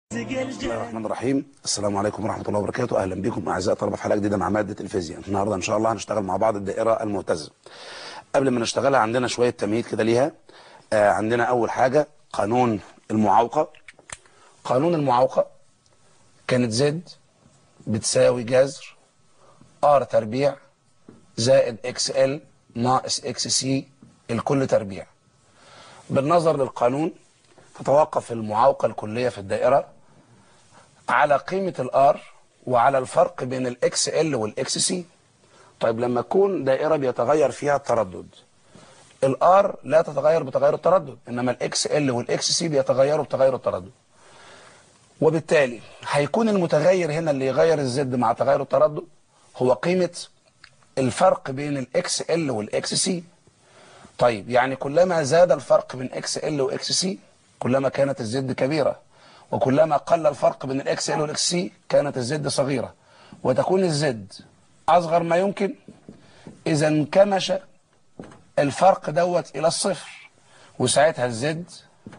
بسم الله الرحمن الرحيم السلام عليكم ورحمة الله وبركاته أهلا بكم أعزائي طلبة في حلقة جديدة مع مادة الفيزياء النهاردة إن شاء الله هنشتغل مع بعض الدائرة المهتزة قبل ما نشتغلها عندنا شوية تمهيد كده ليها آه عندنا أول حاجة قانون المعوقة قانون المعوقة كانت زد بتساوي جذر ار تربيع زائد اكس ال ناقص اكس سي الكل تربيع بالنظر للقانون تتوقف المعوقة الكلية في الدائرة على قيمة الار وعلى الفرق بين الاكس ال والاكس سي طيب لما تكون دائرة بيتغير فيها التردد الار لا تتغير بتغير التردد انما الاكس ال والاكس سي بيتغيروا بتغير التردد وبالتالي هيكون المتغير هنا اللي يغير الزد مع تغير التردد هو قيمة الفرق بين الاكس ال والاكس سي طيب يعني كلما زاد الفرق بين اكس ال واكس سي كلما كانت الزد كبيرة وكلما قل الفرق بين الاكس ال والاكس سي كانت الزد صغيرة وتكون الزد اصغر ما يمكن اذا انكمش الفرق دوت الى الصفر وساعتها الزد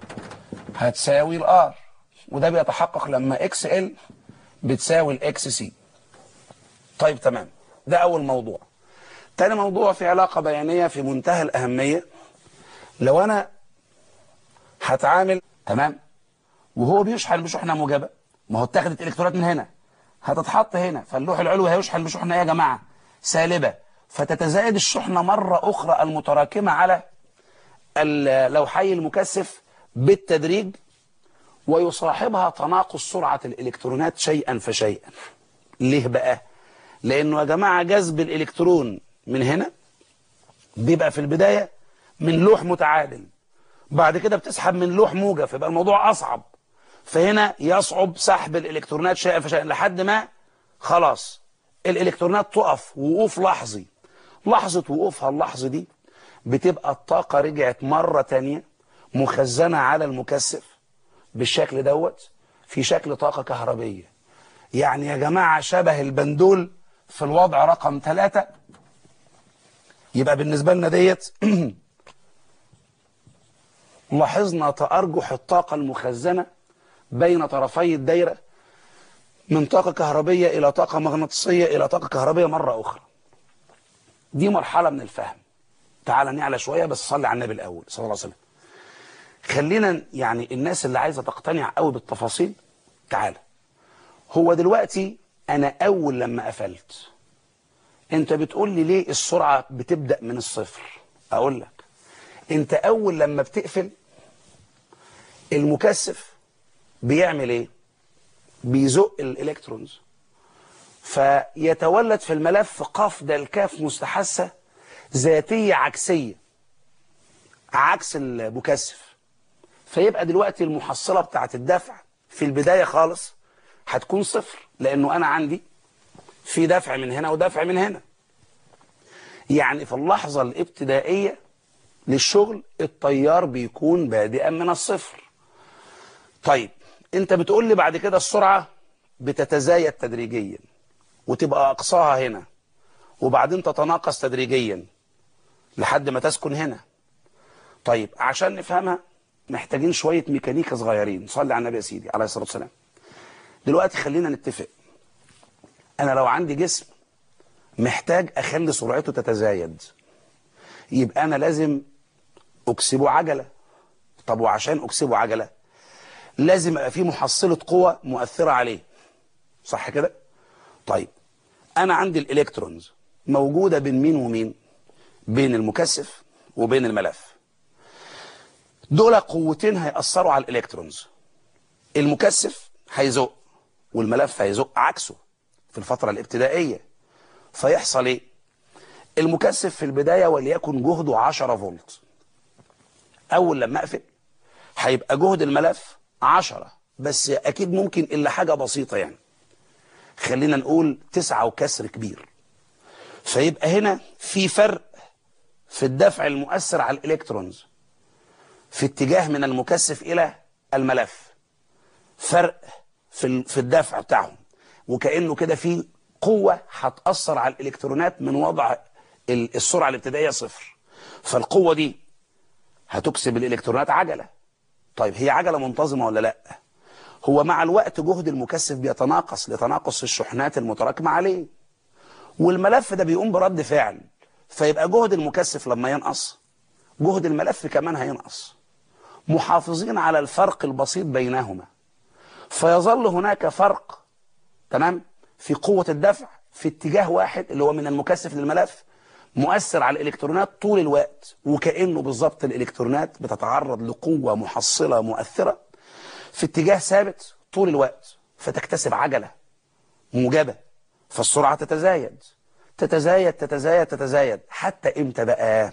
هتساوي الار وده بيتحقق لما اكس ال بتساوي الاكس سي طيب تمام ده اول موضوع تاني موضوع في علاقة بيانية في منتهى الأهمية لو أنا هتعامل تمام وهو بيشحن بشحنة موجبة ما هو اتخذت الكترونات من هنا هتتحط هنا فاللوح العلوي هيشحن بشحنة ايه يا جماعة سالبة فتتزايد الشحنة مرة أخرى المتراكمة على اللوحي المكثف بالتدريج ويصاحبها تناقص سرعة الإلكترونات شيئا فشيئا ليه بقى؟ لأنه يا جماعة جذب الإلكترون من هنا بيبقى في البداية من لوح متعادل بعد كده بتسحب من لوح موجب فيبقى الموضوع أصعب فهنا يصعب سحب الإلكترونات شيئا فشيئا لحد ما خلاص الإلكترونات تقف وقوف لحظي لحظة وقوفها اللحظة دي بتبقى الطاقة رجعت مرة تانية مخزنة على المكثف بالشكل دوت في شكل طاقة كهربية يعني يا جماعة شبه البندول في الوضع رقم ثلاثة يبقى بالنسبة لنا ديت لاحظنا تأرجح الطاقة المخزنة بين طرفي الدايرة من طاقة كهربية إلى طاقة مغناطيسية إلى طاقة كهربية مرة أخرى دي مرحلة من الفهم تعال نعلى شوية بس صلي على النبي الأول صلى الله عليه وسلم خلينا يعني الناس اللي عايزة تقتنع قوي بالتفاصيل تعال هو دلوقتي أنا أول لما قفلت أنت بتقول لي ليه السرعة بتبدأ من الصفر أقول لك أنت أول لما بتقفل المكثف بيعمل إيه بيزق الإلكترونز فيتولد في الملف قاف ده الكاف مستحثة ذاتية عكسية عكس المكثف فيبقى دلوقتي المحصلة بتاعت الدفع في البداية خالص هتكون صفر لأنه أنا عندي في دفع من هنا ودفع من هنا يعني في اللحظة الابتدائية للشغل التيار بيكون بادئا من الصفر طيب انت بتقول لي بعد كده السرعة بتتزايد تدريجيا وتبقى أقصاها هنا وبعدين تتناقص تدريجيا لحد ما تسكن هنا طيب عشان نفهمها محتاجين شوية ميكانيكا صغيرين صلي على النبي يا سيدي عليه الصلاة والسلام دلوقتي خلينا نتفق انا لو عندي جسم محتاج اخلي سرعته تتزايد يبقى انا لازم اكسبه عجلة طب وعشان اكسبه عجلة لازم يبقى فيه محصلة قوة مؤثرة عليه صح كده طيب انا عندي الالكترونز موجودة بين مين ومين بين المكثف وبين الملف دول قوتين هيأثروا على الالكترونز المكثف هيزق والملف هيزق عكسه في الفترة الابتدائية فيحصل ايه المكثف في البداية وليكن جهده 10 فولت اول لما اقفل هيبقى جهد الملف 10 بس اكيد ممكن الا حاجة بسيطة يعني خلينا نقول تسعة وكسر كبير فيبقى هنا في فرق في الدفع المؤثر على الالكترونز في اتجاه من المكثف الى الملف فرق في في الدفع بتاعهم وكأنه كده في قوة هتأثر على الإلكترونات من وضع السرعة الابتدائية صفر فالقوة دي هتكسب الإلكترونات عجلة طيب هي عجلة منتظمة ولا لا هو مع الوقت جهد المكثف بيتناقص لتناقص الشحنات المتراكمة عليه والملف ده بيقوم برد فعل فيبقى جهد المكثف لما ينقص جهد الملف كمان هينقص محافظين على الفرق البسيط بينهما فيظل هناك فرق تمام في قوة الدفع في اتجاه واحد اللي هو من المكثف للملف مؤثر على الإلكترونات طول الوقت وكأنه بالظبط الإلكترونات بتتعرض لقوة محصلة مؤثرة في اتجاه ثابت طول الوقت فتكتسب عجلة موجبة فالسرعة تتزايد تتزايد تتزايد تتزايد حتى امتى بقى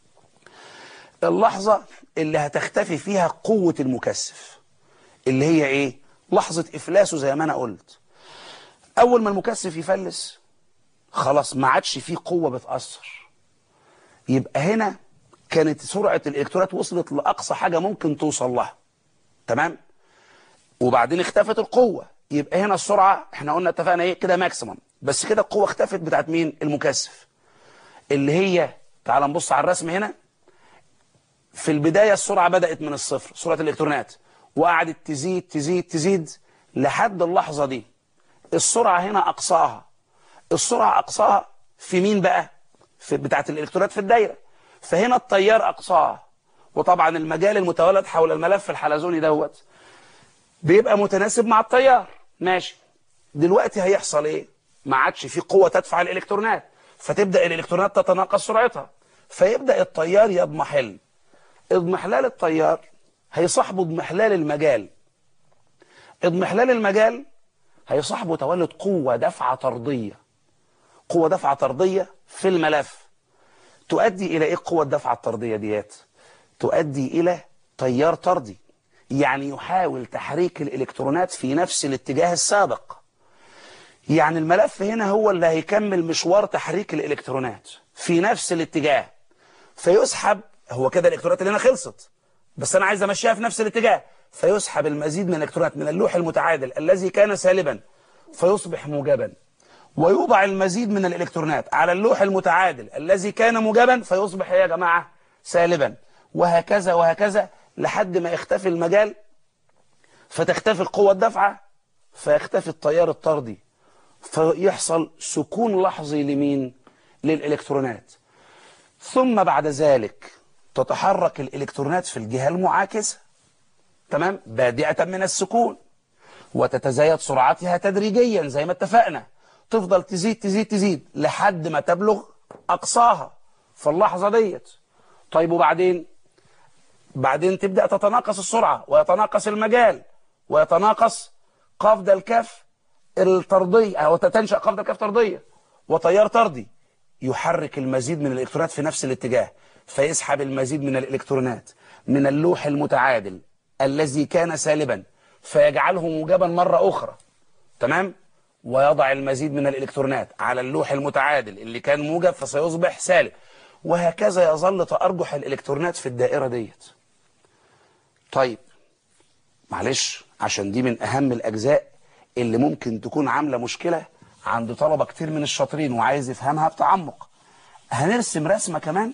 اللحظة اللي هتختفي فيها قوة المكثف اللي هي ايه لحظة افلاسه زي ما انا قلت اول ما المكثف يفلس خلاص ما عادش فيه قوة بتأثر يبقى هنا كانت سرعة الالكترونات وصلت لأقصى حاجة ممكن توصل لها تمام وبعدين اختفت القوة يبقى هنا السرعة احنا قلنا اتفقنا ايه كده ماكسيمم بس كده القوة اختفت بتاعت مين المكثف اللي هي تعال نبص على الرسم هنا في البداية السرعة بدأت من الصفر سرعة الالكترونات وقعدت تزيد تزيد تزيد لحد اللحظة دي السرعة هنا أقصاها السرعة أقصاها في مين بقى في بتاعت الإلكترونات في الدايرة فهنا التيار أقصاها وطبعا المجال المتولد حول الملف الحلزوني دوت بيبقى متناسب مع التيار ماشي دلوقتي هيحصل ايه ما عادش في قوة تدفع الإلكترونات فتبدأ الإلكترونات تتناقص سرعتها فيبدأ التيار يضمحل اضمحلال التيار هيصاحبه اضمحلال المجال اضمحلال المجال هيصاحبه تولد قوة دفعة طردية قوة دفعة طردية في الملف تؤدي إلى إيه قوة الدفعة الطردية ديات تؤدي إلى تيار طردي يعني يحاول تحريك الإلكترونات في نفس الاتجاه السابق يعني الملف هنا هو اللي هيكمل مشوار تحريك الإلكترونات في نفس الاتجاه فيسحب هو كده الإلكترونات اللي هنا خلصت بس أنا عايز أمشيها في نفس الاتجاه فيسحب المزيد من الإلكترونات من اللوح المتعادل الذي كان سالبا فيصبح موجبا ويوضع المزيد من الإلكترونات على اللوح المتعادل الذي كان موجبا فيصبح يا جماعة سالبا وهكذا وهكذا لحد ما يختفي المجال فتختفي القوة الدافعة فيختفي التيار الطردي فيحصل سكون لحظي لمين للإلكترونات ثم بعد ذلك تتحرك الإلكترونات في الجهة المعاكسة تمام بادئة من السكون وتتزايد سرعتها تدريجيا زي ما اتفقنا تفضل تزيد تزيد تزيد لحد ما تبلغ أقصاها في اللحظة ديت طيب وبعدين بعدين تبدأ تتناقص السرعة ويتناقص المجال ويتناقص قفض الكف الطردية أو تنشأ قفض الكف طردية وتيار طردي يحرك المزيد من الإلكترونات في نفس الاتجاه فيسحب المزيد من الإلكترونات من اللوح المتعادل الذي كان سالبا فيجعله موجبا مرة أخرى تمام ويضع المزيد من الإلكترونات على اللوح المتعادل اللي كان موجب فسيصبح سالب وهكذا يظل تأرجح الإلكترونات في الدائرة ديت طيب معلش عشان دي من أهم الأجزاء اللي ممكن تكون عاملة مشكلة عند طلبة كتير من الشاطرين وعايز يفهمها بتعمق هنرسم رسمة كمان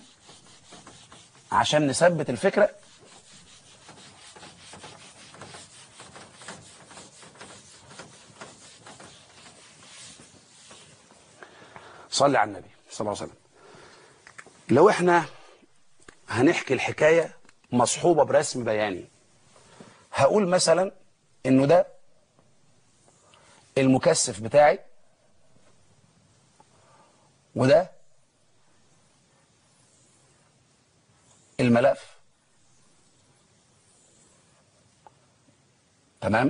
عشان نثبت الفكرة صلي على النبي صلى الله عليه وسلم لو احنا هنحكي الحكاية مصحوبة برسم بياني هقول مثلا انه ده المكثف بتاعي وده الملف تمام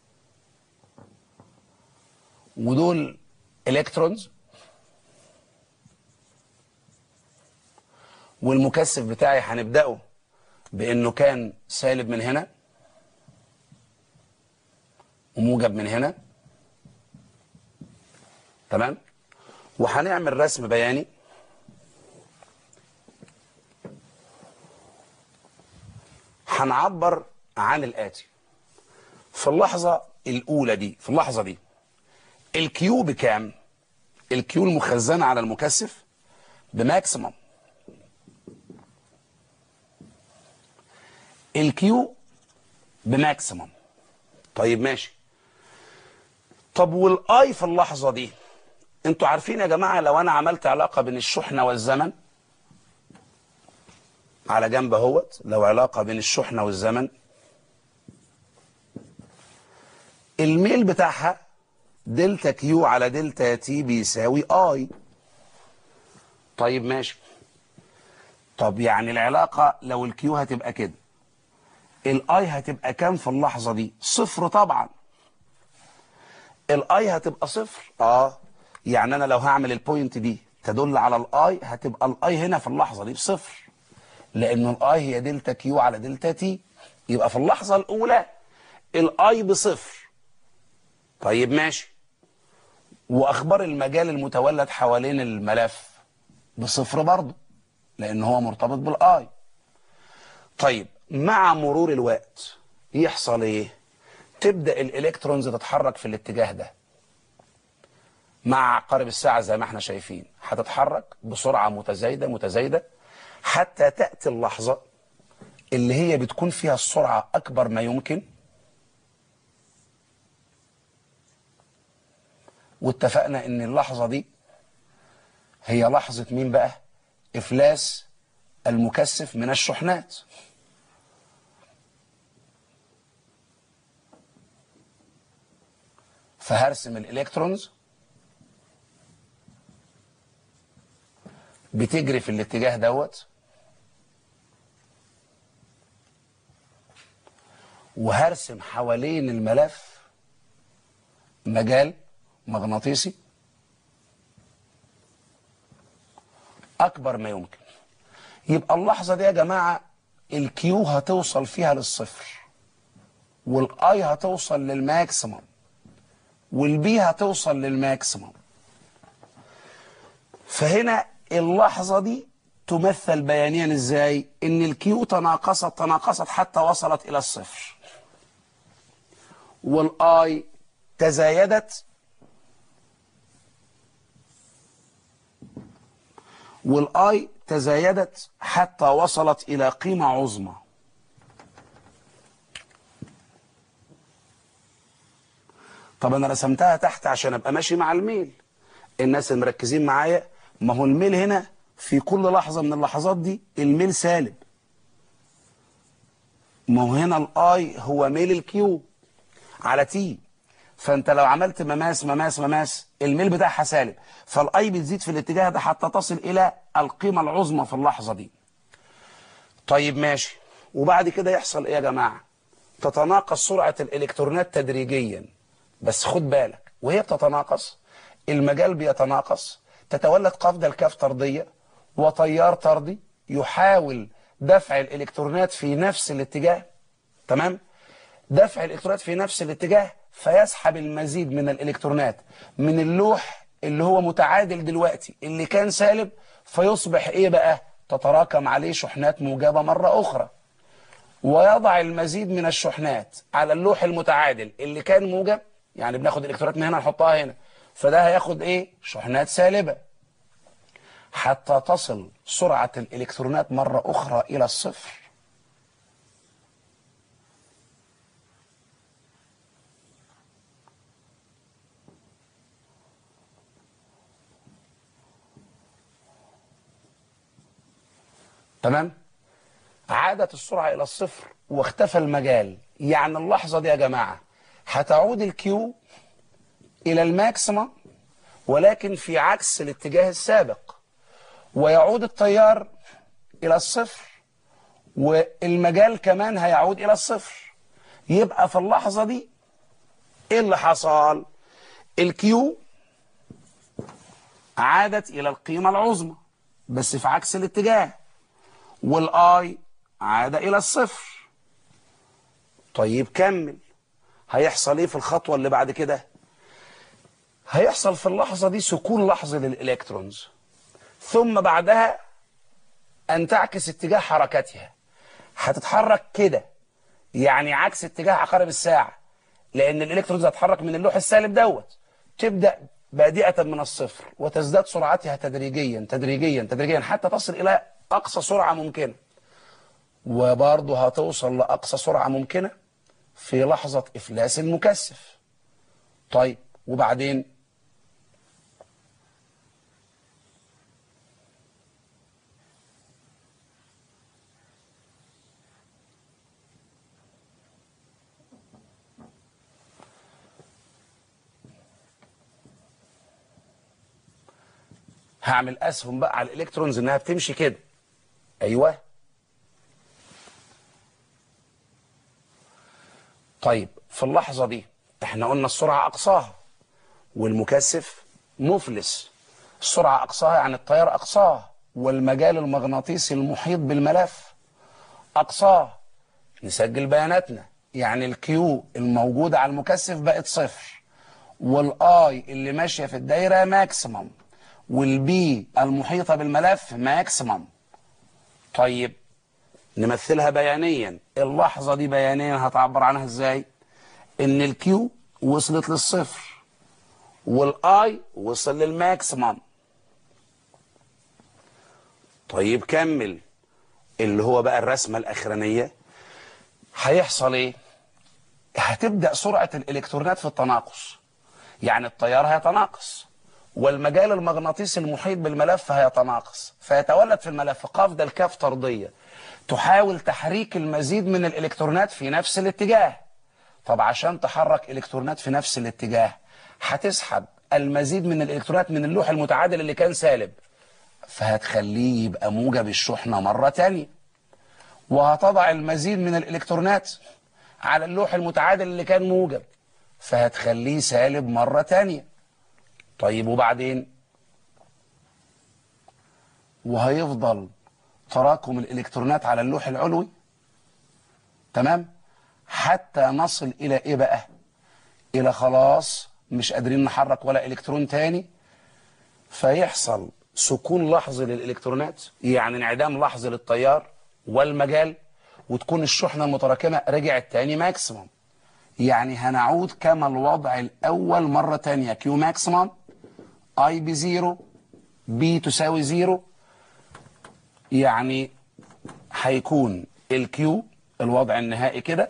ودول الكترونز والمكثف بتاعي هنبدأه بانه كان سالب من هنا وموجب من هنا تمام وهنعمل رسم بياني هنعبر عن الآتي في اللحظة الأولى دي في اللحظة دي الكيو بكام الكيو المخزنة على المكثف بماكسيمم الكيو بماكسيمم طيب ماشي طب والاي في اللحظة دي انتوا عارفين يا جماعة لو انا عملت علاقة بين الشحنة والزمن على جنب اهوت لو علاقة بين الشحنة والزمن الميل بتاعها دلتا كيو على دلتا تي بيساوي اي طيب ماشي طب يعني العلاقة لو الكيو هتبقى كده الاي هتبقى كام في اللحظة دي صفر طبعا الاي هتبقى صفر اه يعني انا لو هعمل البوينت دي تدل على الاي هتبقى الاي هنا في اللحظة دي بصفر لان الاي هي دلتا كيو على دلتا تي يبقى في اللحظة الاولى الاي بصفر طيب ماشي واخبار المجال المتولد حوالين الملف بصفر برضه لان هو مرتبط بالاي طيب مع مرور الوقت يحصل ايه تبدا الالكترونز تتحرك في الاتجاه ده مع عقارب الساعه زي ما احنا شايفين هتتحرك بسرعه متزايده متزايده حتى تاتي اللحظه اللي هي بتكون فيها السرعه اكبر ما يمكن واتفقنا ان اللحظه دي هي لحظه مين بقى افلاس المكثف من الشحنات فهرسم الالكترونز بتجري في الاتجاه دوت وهرسم حوالين الملف مجال مغناطيسي اكبر ما يمكن يبقى اللحظه دي يا جماعه الكيو هتوصل فيها للصفر والاي هتوصل للماكسيمم والبي هتوصل للماكسيمم فهنا اللحظه دي تمثل بيانيا ازاي ان الكيو تناقصت تناقصت حتى وصلت الى الصفر والاي تزايدت والاي تزايدت حتى وصلت الى قيمة عظمى طب انا رسمتها تحت عشان ابقى ماشي مع الميل الناس اللي مركزين معايا ما هو الميل هنا في كل لحظة من اللحظات دي الميل سالب ما هو هنا الاي هو ميل الكيو على تي فانت لو عملت مماس مماس مماس الميل بتاعها سالب فالاي بتزيد في الاتجاه ده حتى تصل الى القيمة العظمى في اللحظة دي طيب ماشي وبعد كده يحصل ايه يا جماعة تتناقص سرعة الالكترونات تدريجيا بس خد بالك وهي بتتناقص المجال بيتناقص تتولد قفزة الكاف طردية وتيار طردي يحاول دفع الالكترونات في نفس الاتجاه تمام دفع الالكترونات في نفس الاتجاه فيسحب المزيد من الالكترونات من اللوح اللي هو متعادل دلوقتي اللي كان سالب فيصبح ايه بقى تتراكم عليه شحنات موجبة مرة اخرى ويضع المزيد من الشحنات على اللوح المتعادل اللي كان موجب يعني بناخد الالكترونات من هنا نحطها هنا فده هياخد ايه شحنات سالبة حتى تصل سرعة الالكترونات مرة اخرى الى الصفر تمام عادت السرعة إلى الصفر واختفى المجال يعني اللحظة دي يا جماعة هتعود الكيو إلى الماكسيما ولكن في عكس الاتجاه السابق ويعود التيار إلى الصفر والمجال كمان هيعود إلى الصفر يبقى في اللحظة دي إيه اللي حصل الكيو عادت إلى القيمة العظمى بس في عكس الاتجاه والاي عاد الى الصفر طيب كمل هيحصل ايه في الخطوة اللي بعد كده هيحصل في اللحظة دي سكون لحظي للإلكترونز ثم بعدها أن تعكس اتجاه حركتها هتتحرك كده يعني عكس اتجاه عقارب الساعة لأن الإلكترونز هتتحرك من اللوح السالب دوت تبدأ بادئة من الصفر وتزداد سرعتها تدريجيا تدريجيا تدريجيا حتى تصل إلى أقصى سرعة ممكنة وبرضه هتوصل لأقصى سرعة ممكنة في لحظة إفلاس المكثف طيب وبعدين هعمل اسهم بقى على الالكترونز انها بتمشي كده ايوه طيب في اللحظه دي احنا قلنا السرعه اقصاها والمكثف مفلس السرعه اقصاها يعني التيار اقصاه والمجال المغناطيسي المحيط بالملف اقصاه نسجل بياناتنا يعني الكيو الموجوده على المكثف بقت صفر والاي اللي ماشيه في الدايره ماكسيمم والبي المحيطة بالملف ماكسيمم طيب نمثلها بيانيا اللحظة دي بيانيا هتعبر عنها ازاي ان الكيو وصلت للصفر والاي وصل للماكسيمم طيب كمل اللي هو بقى الرسمة الاخرانية هيحصل ايه هتبدأ سرعة الالكترونات في التناقص يعني التيار هيتناقص والمجال المغناطيسي المحيط بالملف هيتناقص فيتولد في الملف قفزة الكاف طردية تحاول تحريك المزيد من الإلكترونات في نفس الاتجاه طب عشان تحرك إلكترونات في نفس الاتجاه هتسحب المزيد من الإلكترونات من اللوح المتعادل اللي كان سالب فهتخليه يبقى موجب الشحنة مرة تانية وهتضع المزيد من الإلكترونات على اللوح المتعادل اللي كان موجب فهتخليه سالب مرة تانية طيب وبعدين وهيفضل تراكم الالكترونات على اللوح العلوي تمام حتى نصل الى ايه بقى الى خلاص مش قادرين نحرك ولا الكترون تاني فيحصل سكون لحظي للالكترونات يعني انعدام لحظي للتيار والمجال وتكون الشحنه المتراكمه رجعت تاني ماكسيموم يعني هنعود كما الوضع الاول مره تانية كيو ماكسيموم اي بزيرو بي تساوي زيرو يعني هيكون الكيو الوضع النهائي كده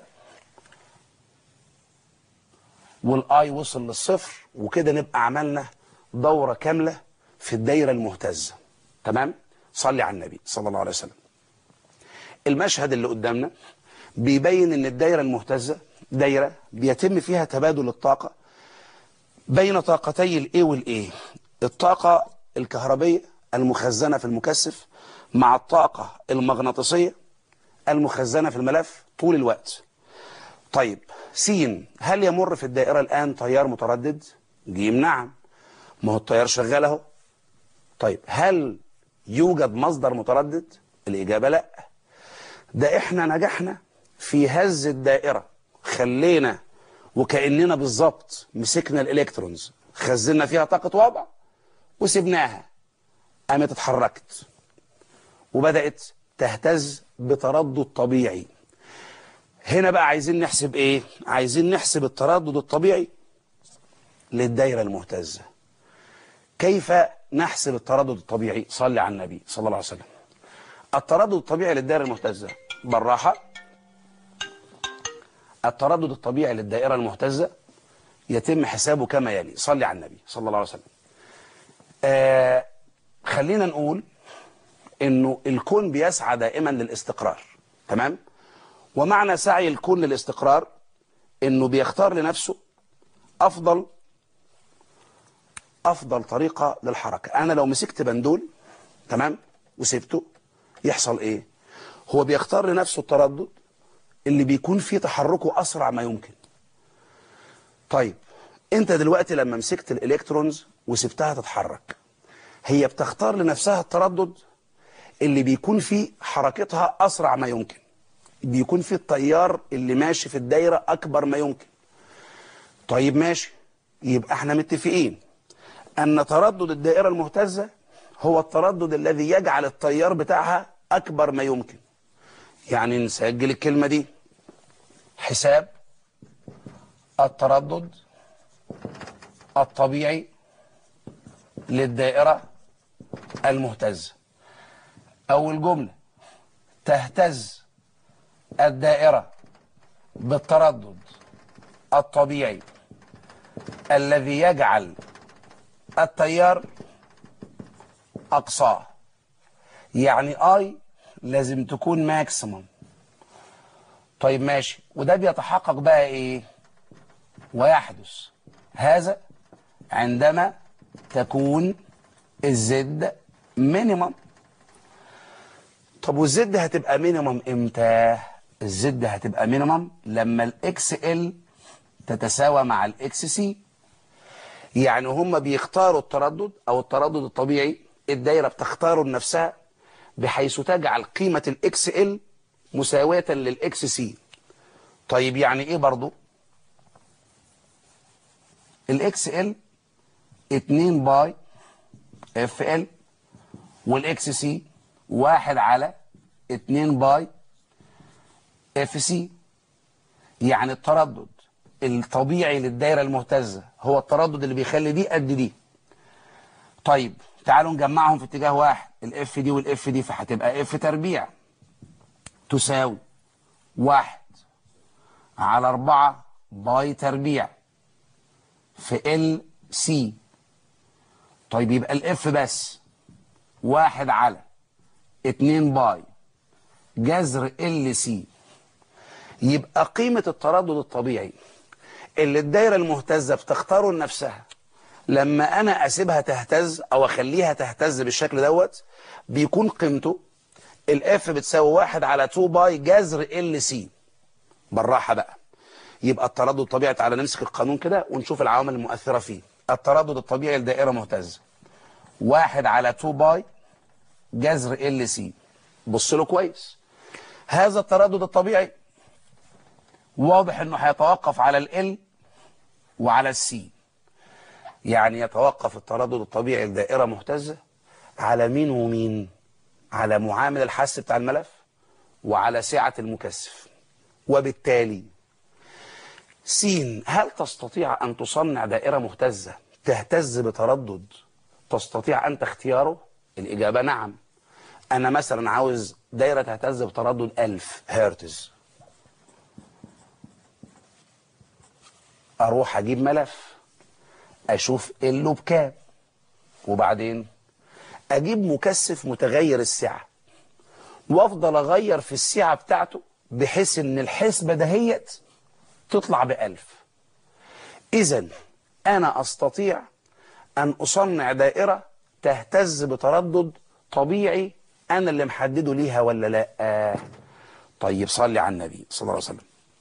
والاي وصل للصفر وكده نبقى عملنا دورة كاملة في الدايرة المهتزة تمام صلي على النبي صلى الله عليه وسلم المشهد اللي قدامنا بيبين ان الدايرة المهتزة دايرة بيتم فيها تبادل الطاقة بين طاقتي الاي والاي الطاقة الكهربية المخزنة في المكثف مع الطاقة المغناطيسية المخزنة في الملف طول الوقت طيب سين هل يمر في الدائرة الآن تيار متردد جيم نعم ما هو التيار شغال اهو طيب هل يوجد مصدر متردد الإجابة لا ده احنا نجحنا في هز الدائرة خلينا وكأننا بالظبط مسكنا الإلكترونز خزنا فيها طاقة وضع وسبناها قامت اتحركت وبدأت تهتز بتردد طبيعي هنا بقى عايزين نحسب ايه عايزين نحسب التردد الطبيعي للدايرة المهتزة كيف نحسب التردد الطبيعي صلي على النبي صلى الله عليه وسلم التردد الطبيعي للدائرة المهتزة بالراحة التردد الطبيعي للدائرة المهتزة يتم حسابه كما يلي صلي على النبي صلى الله عليه وسلم آه خلينا نقول انه الكون بيسعى دائما للاستقرار تمام ومعنى سعي الكون للاستقرار انه بيختار لنفسه افضل افضل طريقة للحركة انا لو مسكت بندول تمام وسبته يحصل ايه هو بيختار لنفسه التردد اللي بيكون فيه تحركه اسرع ما يمكن طيب انت دلوقتي لما مسكت الالكترونز وسبتها تتحرك هي بتختار لنفسها التردد اللي بيكون فيه حركتها اسرع ما يمكن بيكون فيه التيار اللي ماشي في الدايرة اكبر ما يمكن طيب ماشي يبقى احنا متفقين ان تردد الدائرة المهتزة هو التردد الذي يجعل التيار بتاعها اكبر ما يمكن يعني نسجل الكلمة دي حساب التردد الطبيعي للدائرة المهتزة أول جملة تهتز الدائرة بالتردد الطبيعي الذي يجعل التيار أقصاه يعني اي لازم تكون ماكسيمم طيب ماشي وده بيتحقق بقى ايه ويحدث هذا عندما تكون الزد مينيمم طب والزد هتبقى مينيمم امتى الزد هتبقى مينيمم لما الاكس ال تتساوى مع الاكس سي يعني هم بيختاروا التردد او التردد الطبيعي الدايره بتختاره لنفسها بحيث تجعل قيمه الاكس ال مساويه للاكس سي طيب يعني ايه برضو الاكس ال 2 باي اف ال والاكس سي 1 على 2 باي اف سي يعني التردد الطبيعي للدايره المهتزه هو التردد اللي بيخلي دي قد دي طيب تعالوا نجمعهم في اتجاه واحد الاف دي والاف دي فهتبقى اف تربيع تساوي واحد على أربعة باي تربيع في ال سي طيب يبقى الاف بس واحد على اتنين باي جذر ال سي يبقى قيمة التردد الطبيعي اللي الدايرة المهتزة بتختاره لنفسها لما انا اسيبها تهتز او اخليها تهتز بالشكل دوت بيكون قيمته الاف بتساوي واحد على 2 باي جذر ال سي بالراحة بقى يبقى التردد الطبيعي تعالى نمسك القانون كده ونشوف العوامل المؤثرة فيه التردد الطبيعي لدائرة مهتزة واحد على 2 باي جذر ال سي بص له كويس هذا التردد الطبيعي واضح انه هيتوقف على ال وعلى السي يعني يتوقف التردد الطبيعي لدائرة مهتزة على مين ومين على معامل الحس بتاع الملف وعلى سعة المكثف وبالتالي س هل تستطيع أن تصنع دائرة مهتزة تهتز بتردد تستطيع أنت اختياره الإجابة نعم أنا مثلا عاوز دائرة تهتز بتردد 1000 هرتز أروح أجيب ملف أشوف اللو بكام وبعدين أجيب مكثف متغير السعة وأفضل أغير في السعة بتاعته بحيث إن الحسبة دهيت تطلع بألف إذا أنا أستطيع أن أصنع دائرة تهتز بتردد طبيعي أنا اللي محدده ليها ولا لا طيب صلي على النبي صلى الله عليه وسلم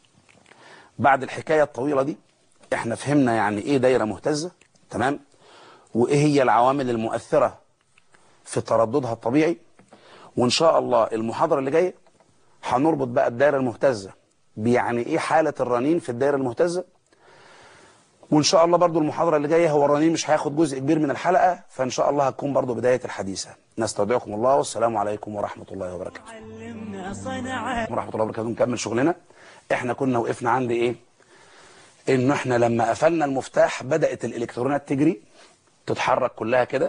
بعد الحكاية الطويلة دي احنا فهمنا يعني ايه دايرة مهتزة تمام وايه هي العوامل المؤثرة في ترددها الطبيعي وان شاء الله المحاضرة اللي جاية هنربط بقى الدايرة المهتزة بيعني ايه حالة الرنين في الدايرة المهتزة وان شاء الله برضو المحاضرة اللي جاية هو الرنين مش هياخد جزء كبير من الحلقة فان شاء الله هتكون برضو بداية الحديثة نستودعكم الله والسلام عليكم ورحمة الله وبركاته ورحمة الله وبركاته نكمل شغلنا احنا كنا وقفنا عند ايه انه احنا لما قفلنا المفتاح بدأت الالكترونات تجري تتحرك كلها كده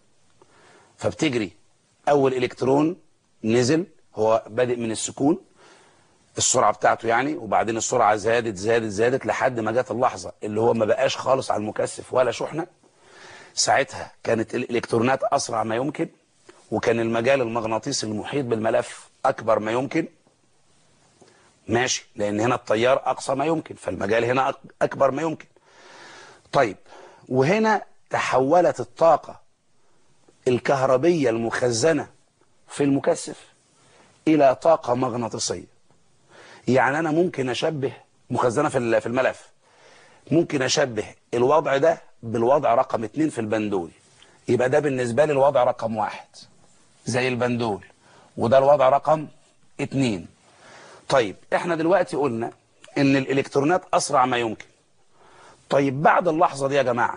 فبتجري اول الكترون نزل هو بادئ من السكون السرعة بتاعته يعني وبعدين السرعة زادت زادت زادت لحد ما جت اللحظة اللي هو ما بقاش خالص على المكثف ولا شحنة ساعتها كانت الالكترونات اسرع ما يمكن وكان المجال المغناطيسي المحيط بالملف اكبر ما يمكن ماشي لان هنا التيار اقصى ما يمكن فالمجال هنا اكبر ما يمكن طيب وهنا تحولت الطاقة الكهربية المخزنة في المكثف الى طاقة مغناطيسية يعني انا ممكن اشبه مخزنة في في الملف ممكن اشبه الوضع ده بالوضع رقم اتنين في البندول يبقى ده بالنسبة لي الوضع رقم واحد زي البندول وده الوضع رقم اتنين طيب احنا دلوقتي قلنا ان الالكترونات اسرع ما يمكن طيب بعد اللحظة دي يا جماعة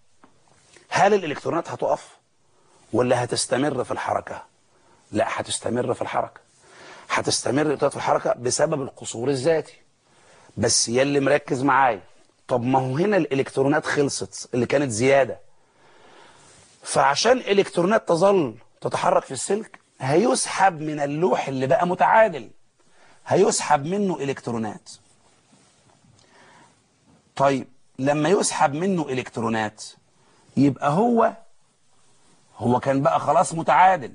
هل الالكترونات هتقف ولا هتستمر في الحركة لا هتستمر في الحركة هتستمر في الحركة بسبب القصور الذاتي بس يلي مركز معايا طب ما هو هنا الالكترونات خلصت اللي كانت زيادة فعشان الالكترونات تظل تتحرك في السلك هيسحب من اللوح اللي بقى متعادل هيسحب منه الكترونات طيب لما يسحب منه الكترونات يبقى هو هو كان بقى خلاص متعادل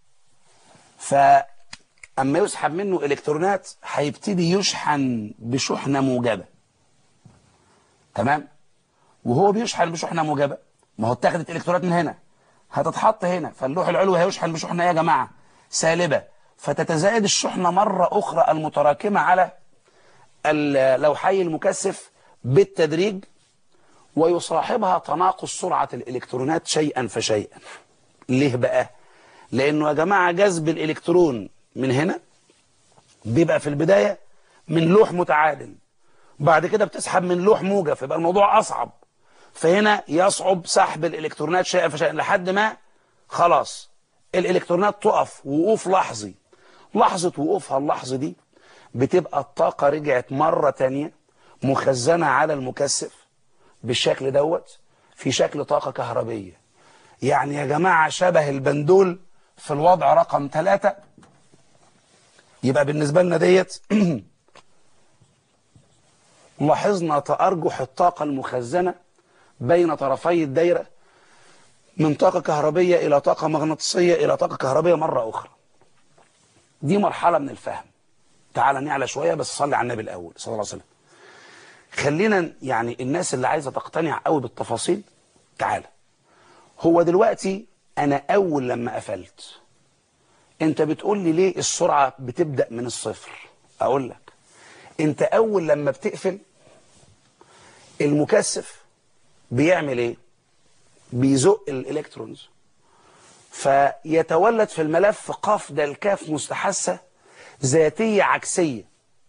فأما يسحب منه إلكترونات هيبتدي يشحن بشحنة موجبة تمام وهو بيشحن بشحنة موجبة ما هو اتاخدت إلكترونات من هنا هتتحط هنا فاللوح العلوي هيشحن بشحنة ايه يا جماعة سالبة فتتزايد الشحنة مرة أخرى المتراكمة على اللوحي المكثف بالتدريج ويصاحبها تناقص سرعة الإلكترونات شيئا فشيئا ليه بقى لأنه يا جماعة جذب الإلكترون من هنا بيبقى في البداية من لوح متعادل بعد كده بتسحب من لوح موجب فيبقى الموضوع أصعب فهنا يصعب سحب الإلكترونات شيئا فشيئا لحد ما خلاص الإلكترونات تقف وقوف لحظي لحظة وقوفها اللحظة دي بتبقى الطاقة رجعت مرة تانية مخزنة على المكثف بالشكل دوت في شكل طاقة كهربية يعني يا جماعة شبه البندول في الوضع رقم ثلاثة يبقى بالنسبة لنا ديت لاحظنا تأرجح الطاقة المخزنة بين طرفي الدايرة من طاقة كهربية إلى طاقة مغناطيسية إلى طاقة كهربية مرة أخرى دي مرحلة من الفهم تعال نعلى شوية بس صلي على النبي الأول صلى الله عليه وسلم خلينا يعني الناس اللي عايزة تقتنع قوي بالتفاصيل تعال هو دلوقتي أنا أول لما قفلت أنت بتقول لي ليه السرعة بتبدأ من الصفر أقول لك أنت أول لما بتقفل المكثف بيعمل إيه بيزق الإلكترونز فيتولد في الملف قاف ده الكاف مستحثة ذاتية عكسية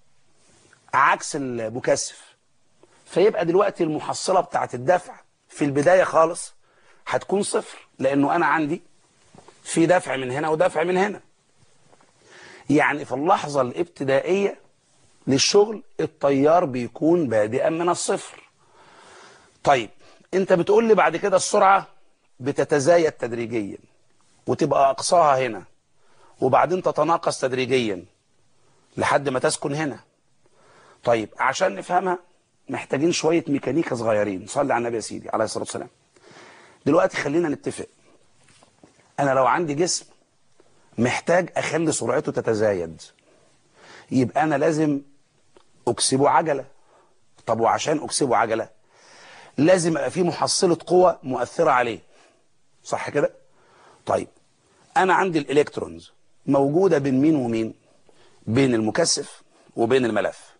عكس المكثف فيبقى دلوقتي المحصلة بتاعت الدفع في البداية خالص هتكون صفر لأنه أنا عندي في دفع من هنا ودفع من هنا يعني في اللحظة الابتدائية للشغل التيار بيكون بادئا من الصفر طيب انت بتقول لي بعد كده السرعة بتتزايد تدريجيا وتبقى أقصاها هنا وبعدين تتناقص تدريجيا لحد ما تسكن هنا طيب عشان نفهمها محتاجين شوية ميكانيكا صغيرين صلي على النبي يا سيدي عليه الصلاة والسلام دلوقتي خلينا نتفق أنا لو عندي جسم محتاج أخلي سرعته تتزايد يبقى أنا لازم أكسبه عجلة طب وعشان أكسبه عجلة لازم يبقى فيه محصلة قوة مؤثرة عليه صح كده؟ طيب أنا عندي الإلكترونز موجودة بين مين ومين؟ بين المكثف وبين الملف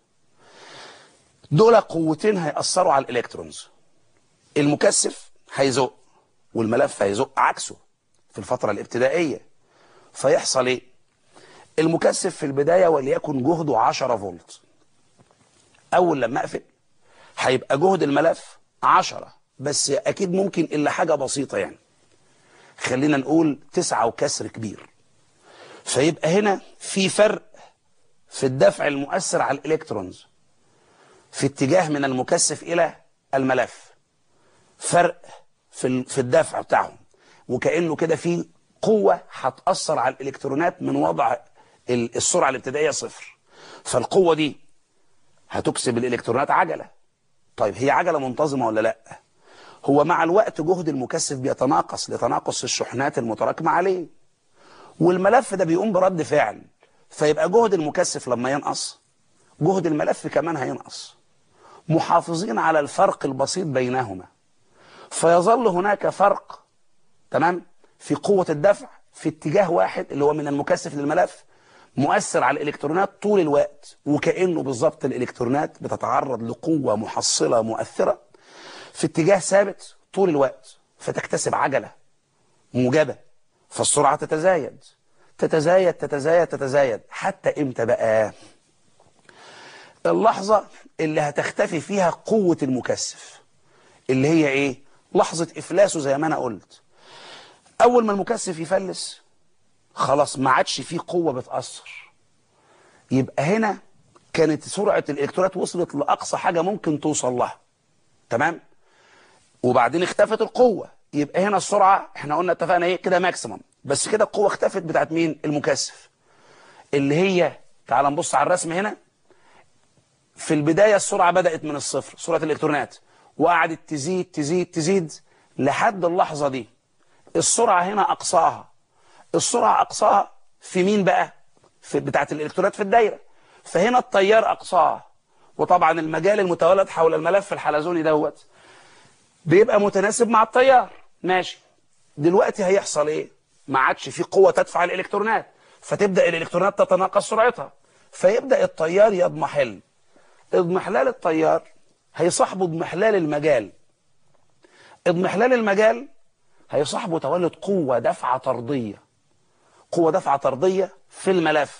دول قوتين هيأثروا على الإلكترونز المكثف هيزق والملف هيزق عكسه في الفترة الابتدائية فيحصل ايه المكثف في البداية وليكن جهده 10 فولت اول لما اقفل هيبقى جهد الملف 10 بس اكيد ممكن الا حاجة بسيطة يعني خلينا نقول تسعة وكسر كبير فيبقى هنا في فرق في الدفع المؤثر على الالكترونز في اتجاه من المكثف الى الملف فرق في في الدفع بتاعهم وكأنه كده في قوة هتأثر على الإلكترونات من وضع السرعة الابتدائية صفر فالقوة دي هتكسب الإلكترونات عجلة طيب هي عجلة منتظمة ولا لا هو مع الوقت جهد المكثف بيتناقص لتناقص الشحنات المتراكمة عليه والملف ده بيقوم برد فعل فيبقى جهد المكثف لما ينقص جهد الملف كمان هينقص محافظين على الفرق البسيط بينهما فيظل هناك فرق تمام في قوة الدفع في اتجاه واحد اللي هو من المكثف للملف مؤثر على الإلكترونات طول الوقت وكأنه بالظبط الإلكترونات بتتعرض لقوة محصلة مؤثرة في اتجاه ثابت طول الوقت فتكتسب عجلة موجبة فالسرعة تتزايد تتزايد تتزايد تتزايد حتى امتى بقى اللحظة اللي هتختفي فيها قوة المكثف اللي هي ايه لحظة افلاسه زي ما انا قلت اول ما المكثف يفلس خلاص ما عادش فيه قوة بتأثر يبقى هنا كانت سرعة الالكترونات وصلت لأقصى حاجة ممكن توصل لها تمام وبعدين اختفت القوة يبقى هنا السرعة احنا قلنا اتفقنا ايه كده ماكسيمم بس كده القوة اختفت بتاعت مين المكثف اللي هي تعال نبص على الرسم هنا في البداية السرعة بدأت من الصفر سرعة الإلكترونات وقعدت تزيد تزيد تزيد لحد اللحظة دي السرعة هنا أقصاها السرعة أقصاها في مين بقى في بتاعة الإلكترونات في الدايرة فهنا التيار أقصاها وطبعا المجال المتولد حول الملف الحلزوني دوت بيبقى متناسب مع التيار ماشي دلوقتي هيحصل ايه ما عادش في قوة تدفع الإلكترونات فتبدأ الإلكترونات تتناقص سرعتها فيبدأ التيار يضمحل اضمحلال التيار هيصاحبه اضمحلال المجال اضمحلال المجال هيصاحبه تولد قوة دفعة طردية قوة دفعة طردية في الملف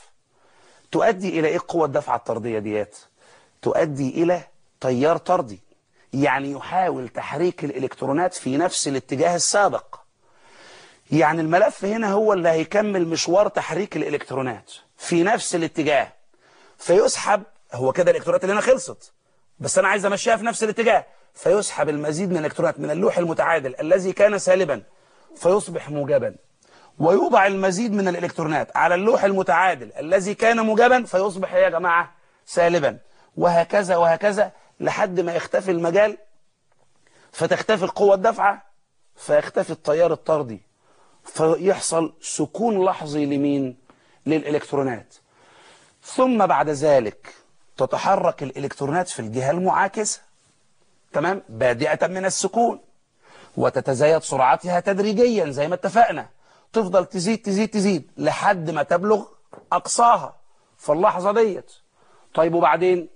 تؤدي إلى إيه قوة الدفعة الطردية ديات تؤدي إلى تيار طردي يعني يحاول تحريك الإلكترونات في نفس الاتجاه السابق يعني الملف هنا هو اللي هيكمل مشوار تحريك الإلكترونات في نفس الاتجاه فيسحب هو كده الإلكترونات اللي هنا خلصت بس أنا عايز أمشيها في نفس الاتجاه فيسحب المزيد من الإلكترونات من اللوح المتعادل الذي كان سالبا فيصبح موجبا ويوضع المزيد من الإلكترونات على اللوح المتعادل الذي كان موجبا فيصبح يا جماعة سالبا وهكذا وهكذا لحد ما يختفي المجال فتختفي القوة الدافعة فيختفي التيار الطردي فيحصل سكون لحظي لمين للإلكترونات ثم بعد ذلك تتحرك الإلكترونات في الجهة المعاكسة تمام بادئة من السكون وتتزايد سرعتها تدريجيا زي ما اتفقنا تفضل تزيد تزيد تزيد لحد ما تبلغ أقصاها في اللحظة ديت طيب وبعدين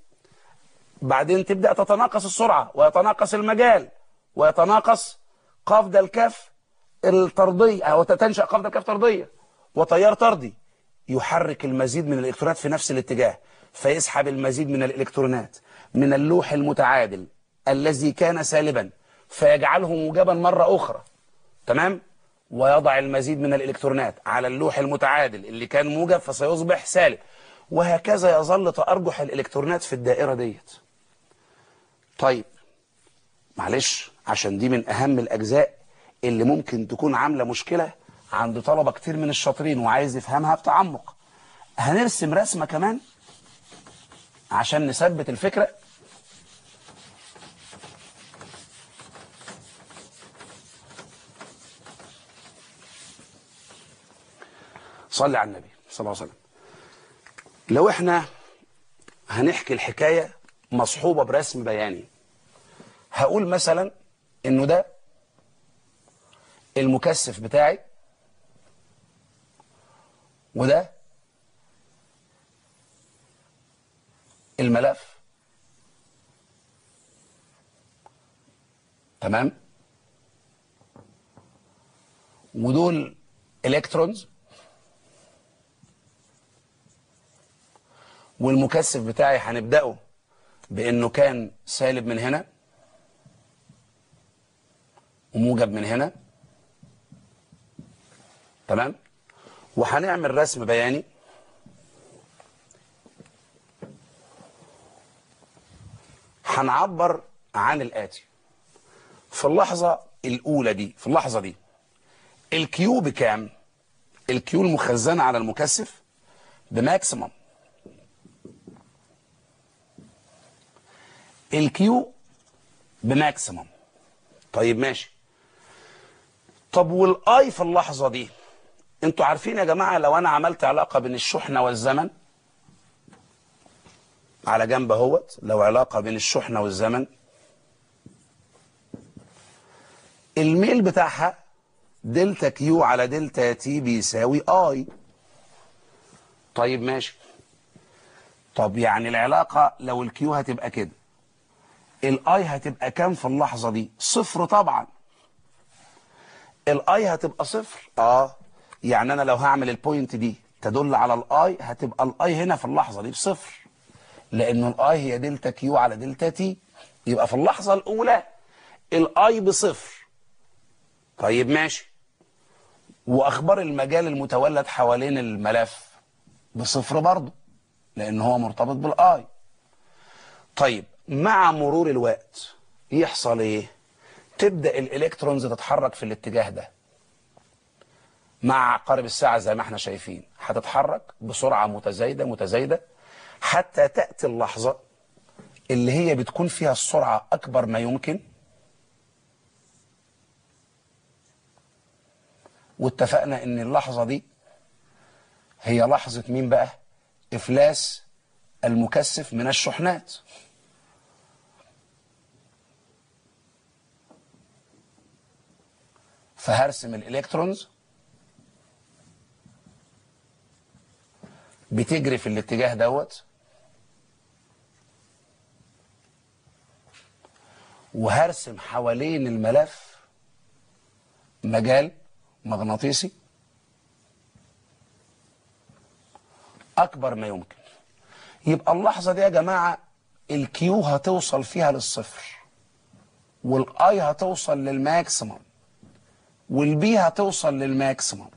بعدين تبدأ تتناقص السرعة ويتناقص المجال ويتناقص قفز الكف الطردية أو تنشأ قفز الكف طردية وتيار طردي يحرك المزيد من الإلكترونات في نفس الاتجاه فيسحب المزيد من الإلكترونات من اللوح المتعادل الذي كان سالبا فيجعله موجبا مرة أخرى تمام ويضع المزيد من الإلكترونات على اللوح المتعادل اللي كان موجب فسيصبح سالب وهكذا يظل تأرجح الإلكترونات في الدائرة ديت طيب معلش عشان دي من أهم الأجزاء اللي ممكن تكون عاملة مشكلة عند طلبة كتير من الشاطرين وعايز يفهمها بتعمق هنرسم رسمة كمان عشان نثبت الفكرة صلي على النبي صلى الله عليه وسلم لو احنا هنحكي الحكاية مصحوبة برسم بياني هقول مثلا انه ده المكثف بتاعي وده الملف تمام ودول الكترونز والمكثف بتاعي هنبدأه بأنه كان سالب من هنا وموجب من هنا تمام وهنعمل رسم بياني هنعبر عن الآتي في اللحظة الأولى دي في اللحظة دي الكيو بكام الكيو المخزنة على المكثف بماكسيمم الكيو بماكسيمم طيب ماشي طب والاي في اللحظة دي انتوا عارفين يا جماعة لو انا عملت علاقة بين الشحنة والزمن على جنب اهوت لو علاقة بين الشحنة والزمن الميل بتاعها دلتا كيو على دلتا تي بيساوي اي طيب ماشي طب يعني العلاقة لو الكيو هتبقى كده الاي هتبقى كام في اللحظة دي صفر طبعا الاي هتبقى صفر اه يعني انا لو هعمل البوينت دي تدل على الاي هتبقى الاي هنا في اللحظة دي بصفر لانه الاي هي دلتا كيو على دلتا تي يبقى في اللحظة الاولى الاي بصفر طيب ماشي واخبار المجال المتولد حوالين الملف بصفر برضه لان هو مرتبط بالاي طيب مع مرور الوقت يحصل ايه تبدأ الالكترونز تتحرك في الاتجاه ده مع عقارب الساعة زي ما احنا شايفين هتتحرك بسرعة متزايدة متزايدة حتى تأتي اللحظة اللي هي بتكون فيها السرعة أكبر ما يمكن واتفقنا ان اللحظة دي هي لحظة مين بقى افلاس المكثف من الشحنات فهرسم الالكترونز بتجري في الاتجاه دوت وهرسم حوالين الملف مجال مغناطيسي اكبر ما يمكن يبقى اللحظة دي يا جماعة الكيو هتوصل فيها للصفر والاي هتوصل للماكسيمم والبي هتوصل للماكسيمم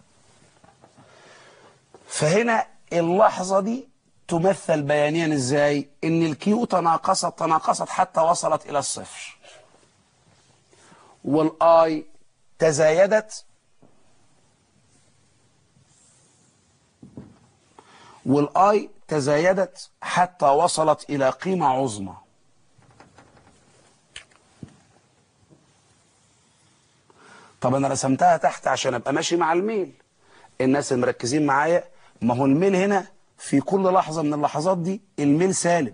فهنا اللحظة دي تمثل بيانيا ازاي ان الكيو تناقصت تناقصت حتى وصلت الى الصفر والاي تزايدت والاي تزايدت حتى وصلت الى قيمة عظمى طب انا رسمتها تحت عشان ابقى ماشي مع الميل الناس المركزين معايا ما هو الميل هنا في كل لحظة من اللحظات دي الميل سالب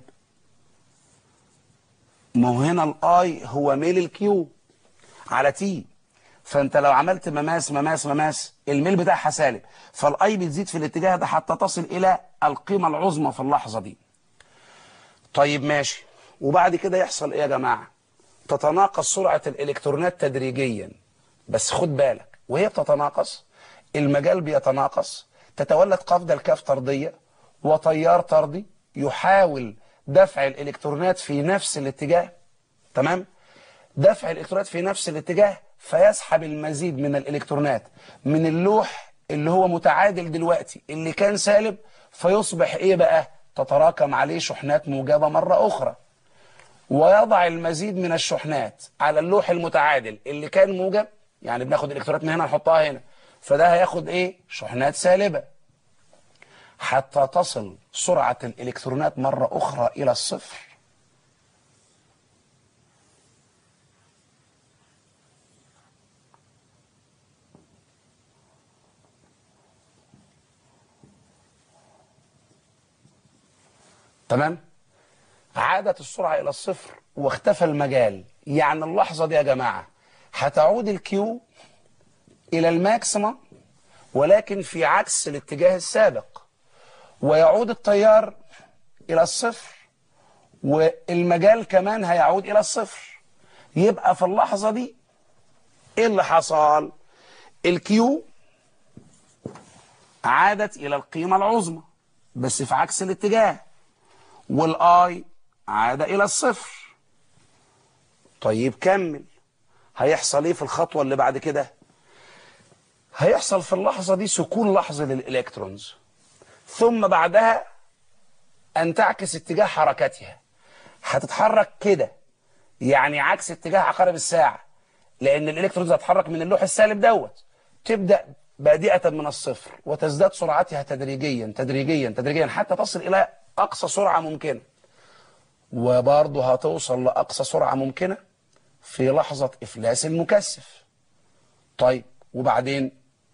ما هو هنا الاي هو ميل الكيو على تي فانت لو عملت مماس مماس مماس الميل بتاعها سالب فالاي بتزيد في الاتجاه ده حتى تصل الى القيمة العظمى في اللحظة دي طيب ماشي وبعد كده يحصل ايه يا جماعة تتناقص سرعة الالكترونات تدريجيا بس خد بالك وهي بتتناقص المجال بيتناقص تتولد قفزة الكاف طردية وتيار طردي يحاول دفع الالكترونات في نفس الاتجاه تمام دفع الالكترونات في نفس الاتجاه فيسحب المزيد من الالكترونات من اللوح اللي هو متعادل دلوقتي اللي كان سالب فيصبح ايه بقى تتراكم عليه شحنات موجبة مرة اخرى ويضع المزيد من الشحنات على اللوح المتعادل اللي كان موجب يعني بناخد الالكترونات من هنا نحطها هنا فده هياخد ايه شحنات سالبة حتى تصل سرعة الالكترونات مرة اخرى الى الصفر تمام عادت السرعة إلى الصفر واختفى المجال يعني اللحظة دي يا جماعة هتعود الكيو إلى الماكسيمم ولكن في عكس الاتجاه السابق ويعود التيار إلى الصفر والمجال كمان هيعود إلى الصفر يبقى في اللحظة دي إيه اللي حصل الكيو عادت إلى القيمة العظمى بس في عكس الاتجاه والاي عاد الى الصفر طيب كمل هيحصل ايه في الخطوة اللي بعد كده هيحصل في اللحظة دي سكون لحظي للإلكترونز ثم بعدها أن تعكس اتجاه حركتها هتتحرك كده يعني عكس اتجاه عقارب الساعة لأن الإلكترونز هتتحرك من اللوح السالب دوت تبدأ بادئة من الصفر وتزداد سرعتها تدريجيا تدريجيا تدريجيا حتى تصل إلى أقصى سرعة ممكنة وبرضه هتوصل لأقصى سرعة ممكنة في لحظة إفلاس المكثف طيب وبعدين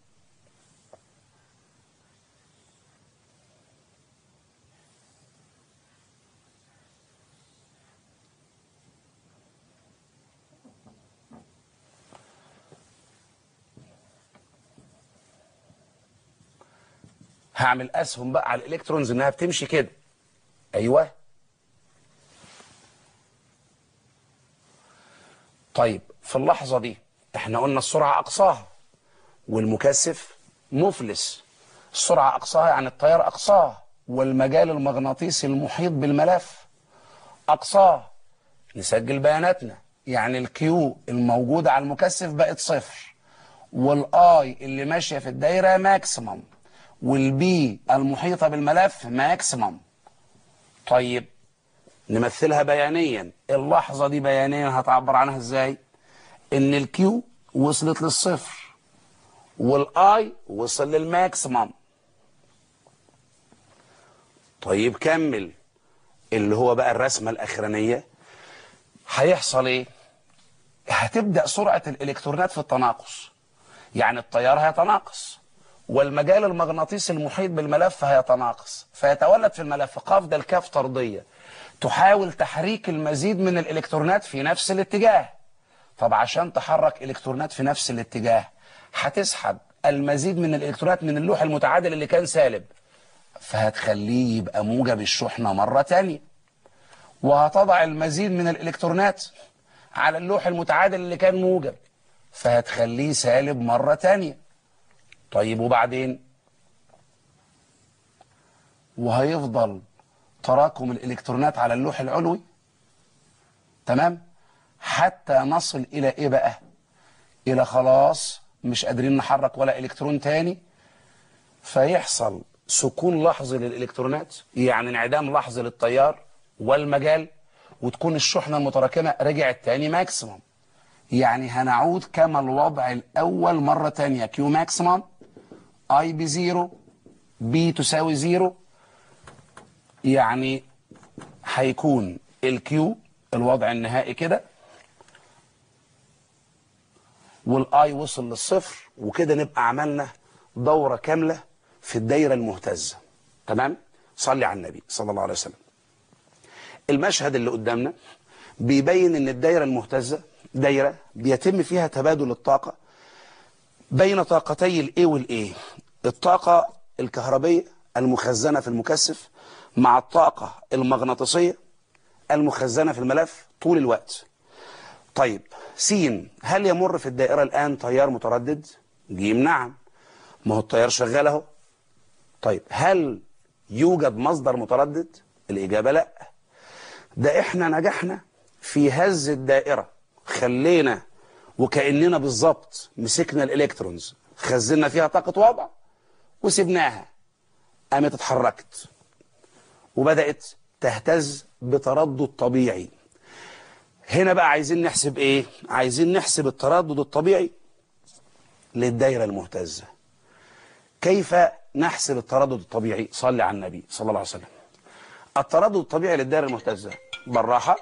هعمل أسهم بقى على الإلكترونز إنها بتمشي كده أيوه طيب في اللحظة دي احنا قلنا السرعة أقصاها والمكثف مفلس السرعة أقصاها يعني التيار أقصاه والمجال المغناطيسي المحيط بالملف أقصاه نسجل بياناتنا يعني الكيو الموجودة على المكثف بقت صفر والاي اللي ماشية في الدايرة ماكسيمم والبي المحيطة بالملف ماكسيمم طيب نمثلها بيانيا اللحظة دي بيانيا هتعبر عنها ازاي ان الكيو وصلت للصفر والاي وصل للماكسيمم طيب كمل اللي هو بقى الرسمة الأخرانية هيحصل ايه هتبدأ سرعة الإلكترونات في التناقص يعني التيار هيتناقص والمجال المغناطيسي المحيط بالملف هيتناقص فيتولد في الملف قافدة الكاف طردية تحاول تحريك المزيد من الإلكترونات في نفس الاتجاه طب عشان تحرك إلكترونات في نفس الاتجاه هتسحب المزيد من الإلكترونات من اللوح المتعادل اللي كان سالب فهتخليه يبقى موجب الشحنة مرة تانية وهتضع المزيد من الإلكترونات على اللوح المتعادل اللي كان موجب فهتخليه سالب مرة تانية طيب وبعدين وهيفضل تراكم الإلكترونات على اللوح العلوي تمام حتى نصل إلى إيه بقى إلى خلاص مش قادرين نحرك ولا إلكترون تاني فيحصل سكون لحظي للإلكترونات يعني انعدام لحظي للتيار والمجال وتكون الشحنة المتراكمة رجعت تاني ماكسيموم يعني هنعود كما الوضع الأول مرة تانية كيو ماكسيموم اي بزيرو بي تساوي زيرو يعني هيكون الكيو الوضع النهائي كده والاي وصل للصفر وكده نبقى عملنا دورة كاملة في الدايرة المهتزة تمام صلي على النبي صلى الله عليه وسلم المشهد اللي قدامنا بيبين ان الدايرة المهتزة دايرة بيتم فيها تبادل الطاقة بين طاقتي الاي والاي الطاقة الكهربية المخزنة في المكثف مع الطاقة المغناطيسية المخزنة في الملف طول الوقت طيب سين هل يمر في الدائرة الآن تيار متردد جيم نعم ما هو التيار شغال اهو طيب هل يوجد مصدر متردد الإجابة لا ده احنا نجحنا في هز الدائرة خلينا وكأننا بالظبط مسكنا الإلكترونز خزنا فيها طاقة وضع وسبناها قامت اتحركت وبدأت تهتز بتردد طبيعي هنا بقى عايزين نحسب ايه عايزين نحسب التردد الطبيعي للدايرة المهتزة كيف نحسب التردد الطبيعي صلي على النبي صلى الله عليه وسلم التردد الطبيعي للدائرة المهتزة بالراحة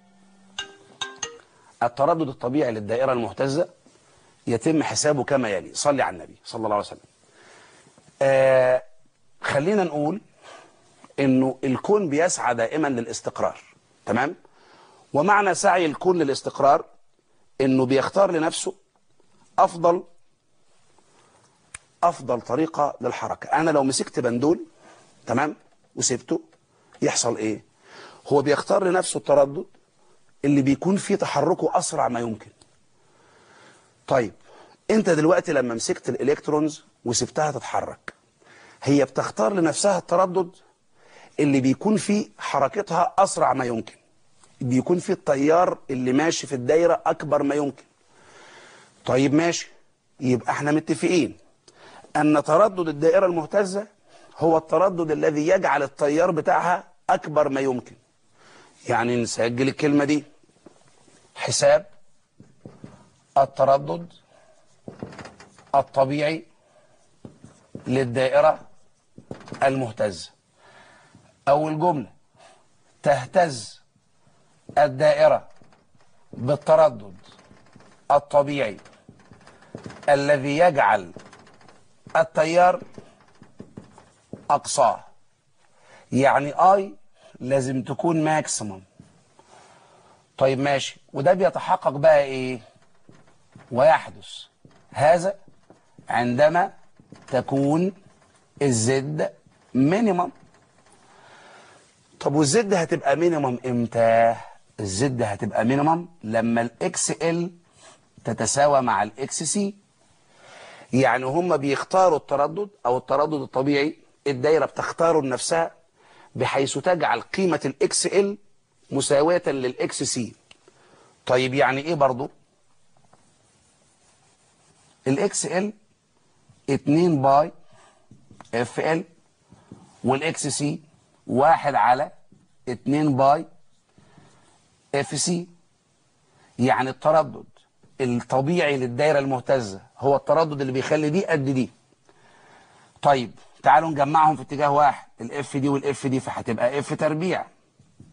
التردد الطبيعي للدائرة المهتزة يتم حسابه كما يلي صلي على النبي صلى الله عليه وسلم آه خلينا نقول انه الكون بيسعى دائما للاستقرار تمام ومعنى سعي الكون للاستقرار انه بيختار لنفسه افضل افضل طريقة للحركة انا لو مسكت بندول تمام وسبته يحصل ايه هو بيختار لنفسه التردد اللي بيكون فيه تحركه اسرع ما يمكن طيب انت دلوقتي لما مسكت الالكترونز وسبتها تتحرك هي بتختار لنفسها التردد اللي بيكون فيه حركتها اسرع ما يمكن بيكون فيه التيار اللي ماشي في الدايرة اكبر ما يمكن طيب ماشي يبقى احنا متفقين ان تردد الدائرة المهتزة هو التردد الذي يجعل التيار بتاعها اكبر ما يمكن يعني نسجل الكلمة دي حساب التردد الطبيعي للدائرة المهتزة أول جملة تهتز الدائرة بالتردد الطبيعي الذي يجعل التيار أقصاه يعني اي لازم تكون ماكسيمم طيب ماشي وده بيتحقق بقى ايه ويحدث هذا عندما تكون الزد مينيمم طب والزد هتبقى مينيمم امتى الزد هتبقى مينيمم لما الاكس ال تتساوى مع الاكس سي يعني هم بيختاروا التردد او التردد الطبيعي الدايره بتختاره لنفسها بحيث تجعل قيمه الاكس ال مساويه للاكس سي طيب يعني ايه برضو الاكس ال 2 باي اف ال والاكس سي واحد على 2 باي اف سي يعني التردد الطبيعي للدايرة المهتزة هو التردد اللي بيخلي دي قد دي طيب تعالوا نجمعهم في اتجاه واحد الاف دي والاف دي فهتبقى اف تربيع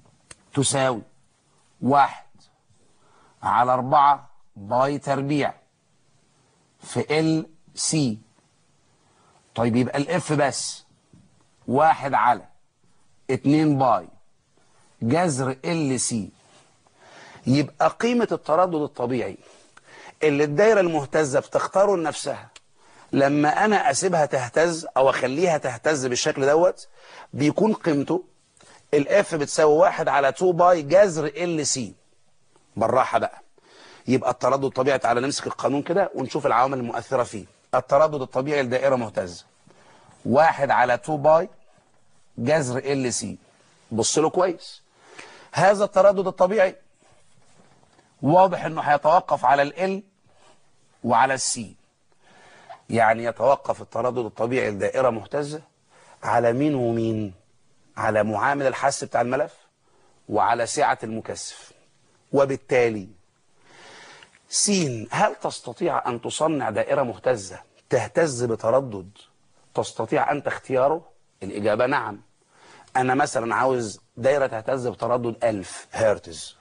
تساوي واحد على أربعة باي تربيع في ال سي طيب يبقى الاف بس واحد على اتنين باي جذر ال سي يبقى قيمة التردد الطبيعي اللي الدايرة المهتزة بتختاره لنفسها لما انا اسيبها تهتز او اخليها تهتز بالشكل دوت بيكون قيمته الاف بتساوي واحد على 2 باي جذر ال سي بالراحة بقى يبقى التردد الطبيعي تعالى نمسك القانون كده ونشوف العوامل المؤثرة فيه التردد الطبيعي لدائرة مهتزة واحد على 2 باي جذر ال سي بص له كويس هذا التردد الطبيعي واضح انه هيتوقف على ال وعلى السي يعني يتوقف التردد الطبيعي لدائرة مهتزة على مين ومين على معامل الحس بتاع الملف وعلى سعة المكثف وبالتالي س هل تستطيع أن تصنع دائرة مهتزة تهتز بتردد تستطيع أنت اختياره الإجابة نعم أنا مثلا عاوز دائرة تهتز بتردد 1000 هرتز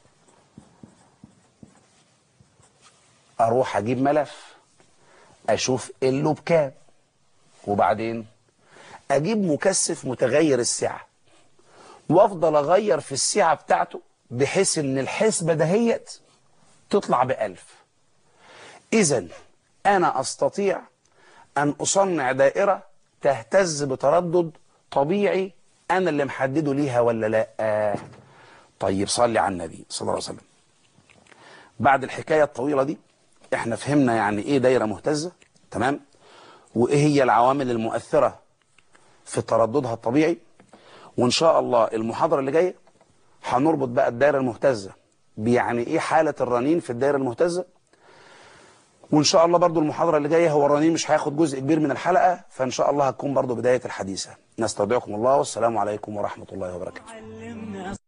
أروح أجيب ملف أشوف اللو بكام وبعدين أجيب مكثف متغير السعة وأفضل أغير في السعة بتاعته بحيث إن الحسبة دهيت تطلع بألف إذا أنا أستطيع أن أصنع دائرة تهتز بتردد طبيعي أنا اللي محدده ليها ولا لا آه. طيب صلي على النبي صلى الله عليه وسلم بعد الحكاية الطويلة دي احنا فهمنا يعني ايه دايرة مهتزة تمام وايه هي العوامل المؤثرة في ترددها الطبيعي وان شاء الله المحاضرة اللي جاية هنربط بقى الدايرة المهتزة بيعني ايه حالة الرنين في الدايرة المهتزة وان شاء الله برضو المحاضرة اللي جاية هو الرنين مش هياخد جزء كبير من الحلقة فان شاء الله هتكون برضو بداية الحديثة نستودعكم الله والسلام عليكم ورحمة الله وبركاته